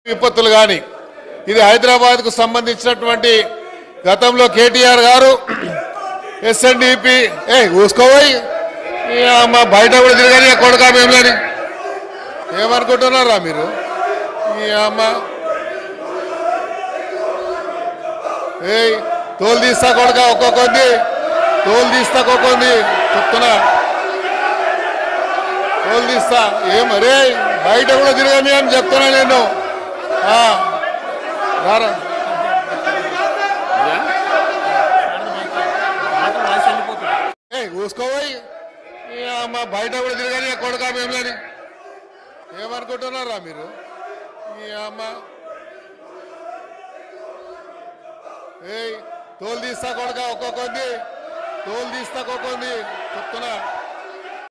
విపత్తులు కానీ ఇది హైదరాబాద్కు సంబంధించినటువంటి గతంలో కేటీఆర్ గారు ఎస్ఎన్డిపి ఏ ఊసుకోపోయి మా బయట కూడా తిరగని కొడుకా మేమని ఏమనుకుంటున్నారా మీరు ఈ అమ్మ ఏయ్ తోలు తీస్తా కొడుక ఒక్కొక్కంది తోలు తీస్తా ఒక్కొక్కంది చెప్తున్నా తోలు తీస్తా ఏం అరే బయట కూడా తిరగని అని చెప్తున్నా నేను ఆ, రారా ఏ ఊసుకోపోయి ఈ అమ్మ బయట కూడా తిరగని కొడుకా మేమని ఏమనుకుంటున్నారా మీరు ఈ అమ్మ ఏయ్ తోలు తీస్తా కొడుక ఒక్కొక్కంది తోలు తీస్తా ఒక్కొక్కంది చెప్తున్నా